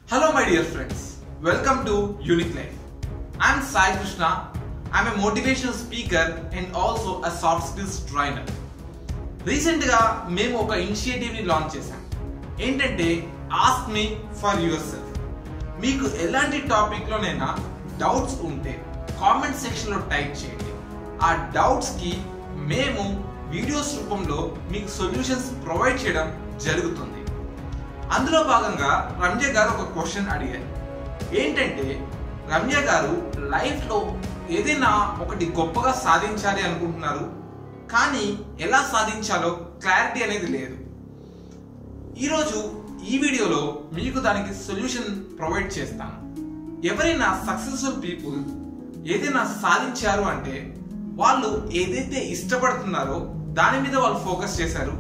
Hello, my dear friends. Welcome to Unique Life. I'm Sai Krishna. I'm a motivational speaker and also a soft skills trainer. రీసెంట్గా మేము ఒక ఇనిషియేటివ్ని launch చేశాం ఏంటంటే ask me for yourself మీకు ఎలాంటి టాపిక్లోనైనా doubts ఉంటే comment సెక్షన్లో టైప్ చేయండి ఆ డౌట్స్కి మేము వీడియోస్ రూపంలో మీకు సొల్యూషన్స్ ప్రొవైడ్ చేయడం జరుగుతుంది అందులో భాగంగా రమ్య గారు ఒక క్వశ్చన్ అడిగారు ఏంటంటే రమ్య గారు లైఫ్లో ఏదైనా ఒకటి గొప్పగా సాధించాలి అనుకుంటున్నారు కానీ ఎలా సాధించాలో క్లారిటీ అనేది లేదు ఈరోజు ఈ వీడియోలో మీకు దానికి సొల్యూషన్ ప్రొవైడ్ చేస్తాను ఎవరైనా సక్సెస్ఫుల్ పీపుల్ ఏదైనా సాధించారు అంటే వాళ్ళు ఏదైతే ఇష్టపడుతున్నారో దాని మీద వాళ్ళు ఫోకస్ చేశారు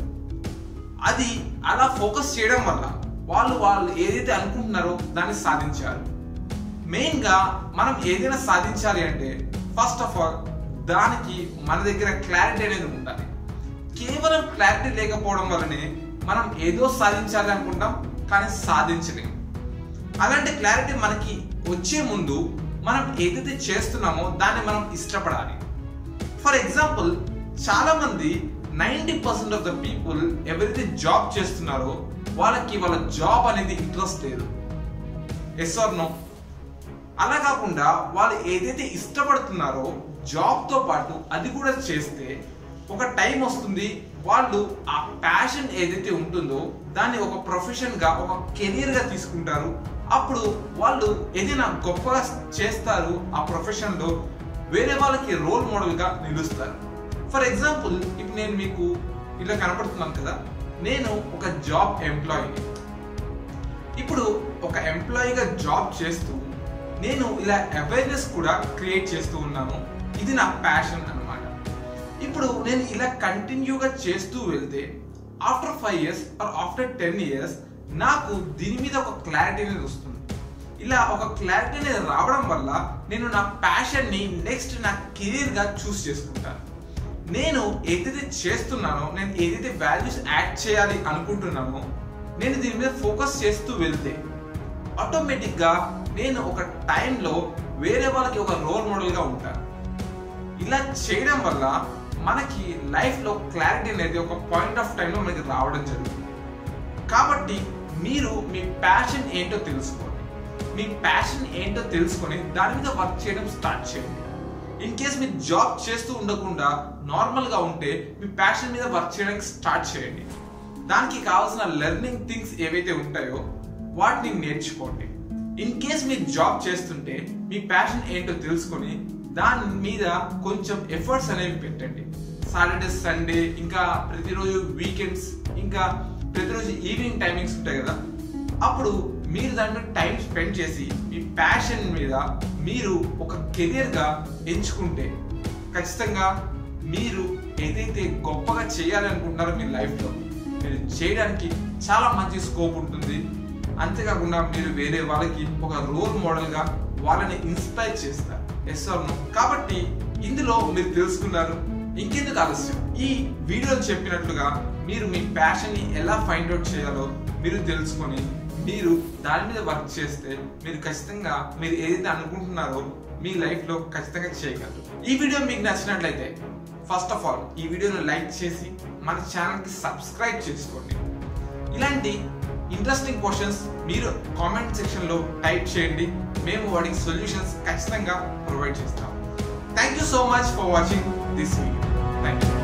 అది అలా ఫోకస్ చేయడం వల్ల వాళ్ళు వాళ్ళు ఏదైతే అనుకుంటున్నారో దాన్ని సాధించారు మెయిన్గా మనం ఏదైనా సాధించాలి అంటే ఫస్ట్ ఆఫ్ ఆల్ దానికి మన దగ్గర క్లారిటీ అనేది ఉండాలి కేవలం క్లారిటీ లేకపోవడం వల్లనే మనం ఏదో సాధించాలి అనుకుంటాం కానీ సాధించలేము అలాంటి క్లారిటీ మనకి వచ్చే ముందు మనం ఏదైతే చేస్తున్నామో దాన్ని మనం ఇష్టపడాలి ఫర్ ఎగ్జాంపుల్ చాలా మంది ninety percent of the people ఎవరైతే జాబ్ చేస్తున్నారో వాళ్ళకి వాళ్ళ జాబ్ అనేది ఇంట్రెస్ట్ లేదు ఎస్ ఆర్ నో అలా కాకుండా వాళ్ళు ఏదైతే ఇష్టపడుతున్నారో జాబ్తో పాటు అది కూడా చేస్తే ఒక టైం వస్తుంది వాళ్ళు ఆ ప్యాషన్ ఏదైతే ఉంటుందో దాన్ని ఒక ప్రొఫెషన్గా ఒక కెరీర్గా తీసుకుంటారు అప్పుడు వాళ్ళు ఏదైనా గొప్పగా చేస్తారు ఆ ప్రొఫెషన్లో వేరే వాళ్ళకి రోల్ మోడల్గా నిలుస్తారు ఫర్ ఎగ్జాంపుల్ ఇప్పుడు నేను మీకు ఇలా కనపడుతున్నాను కదా నేను ఒక జాబ్ ఎంప్లాయీని ఇప్పుడు ఒక ఎంప్లాయీగా జాబ్ చేస్తూ నేను ఇలా అవేర్నెస్ కూడా క్రియేట్ చేస్తూ ఉన్నాను ఇది నా ప్యాషన్ అనమాట ఇప్పుడు నేను ఇలా కంటిన్యూగా చేస్తూ వెళ్తే after five years or after ten years నాకు దీని మీద ఒక క్లారిటీ అనేది వస్తుంది ఇలా ఒక క్లారిటీ అనేది రావడం వల్ల నేను నా ప్యాషన్ని నెక్స్ట్ నా కెరీర్గా చూస్ చేసుకుంటాను నేను ఏదైతే చేస్తున్నానో నేను ఏదైతే వాల్యూస్ యాడ్ చేయాలి అనుకుంటున్నానో నేను దీని మీద ఫోకస్ చేస్తూ వెళ్తే ఆటోమేటిక్గా నేను ఒక టైంలో వేరే వాళ్ళకి ఒక రోల్ మోడల్గా ఉంటాను ఇలా చేయడం వల్ల మనకి లైఫ్లో క్లారిటీ అనేది ఒక పాయింట్ ఆఫ్ టైంలో మనకి రావడం జరుగుతుంది కాబట్టి మీరు మీ ప్యాషన్ ఏంటో తెలుసుకోండి మీ ప్యాషన్ ఏంటో తెలుసుకొని దాని మీద వర్క్ చేయడం స్టార్ట్ చేయండి ఇన్ కేస్ మీరు జాబ్ చేస్తూ ఉండకుండా నార్మల్గా ఉంటే మీ ప్యాషన్ మీద వర్క్ చేయడానికి స్టార్ట్ చేయండి దానికి కావాల్సిన లెర్నింగ్ థింగ్స్ ఏవైతే ఉంటాయో వాటిని నేర్చుకోండి ఇన్ కేస్ మీరు జాబ్ చేస్తుంటే మీ ప్యాషన్ ఏంటో తెలుసుకొని దాని మీద కొంచెం ఎఫర్ట్స్ అనేవి పెట్టండి సాటర్డే సండే ఇంకా ప్రతిరోజు వీకెండ్స్ ఇంకా ప్రతిరోజు ఈవినింగ్ టైమింగ్స్ ఉంటాయి కదా అప్పుడు మీరు దాని మీద టైం స్పెండ్ చేసి మీ ప్యాషన్ మీద మీరు ఒక కెరియర్గా ఎంచుకుంటే ఖచ్చితంగా మీరు ఏదైతే గొప్పగా చేయాలనుకుంటున్నారో మీ లైఫ్లో మీరు చేయడానికి చాలా మంచి స్కోప్ ఉంటుంది అంతేకాకుండా మీరు వేరే వాళ్ళకి ఒక రోల్ మోడల్గా వాళ్ళని ఇన్స్పైర్ చేస్తారు ఎస్ ఆర్ నో కాబట్టి ఇందులో మీరు తెలుసుకున్నారు ఇంకెందుకు ఆలస్యం ఈ వీడియో చెప్పినట్లుగా మీరు మీ ప్యాషన్ని ఎలా ఫైండ్ అవుట్ చేయాలో మీరు తెలుసుకొని మీరు దాని మీద వర్క్ చేస్తే మీరు ఖచ్చితంగా మీరు ఏదైతే అనుకుంటున్నారో మీ లైఫ్లో ఖచ్చితంగా చేయగలరు ఈ వీడియో మీకు నచ్చినట్లయితే ఫస్ట్ ఆఫ్ ఆల్ ఈ వీడియోను లైక్ చేసి మన ఛానల్కి సబ్స్క్రైబ్ చేసుకోండి ఇలాంటి ఇంట్రెస్టింగ్ క్వశ్చన్స్ మీరు కామెంట్ సెక్షన్లో టైప్ చేయండి మేము వాటికి సొల్యూషన్స్ ఖచ్చితంగా ప్రొవైడ్ చేస్తాం thank you so much for watching this video thank you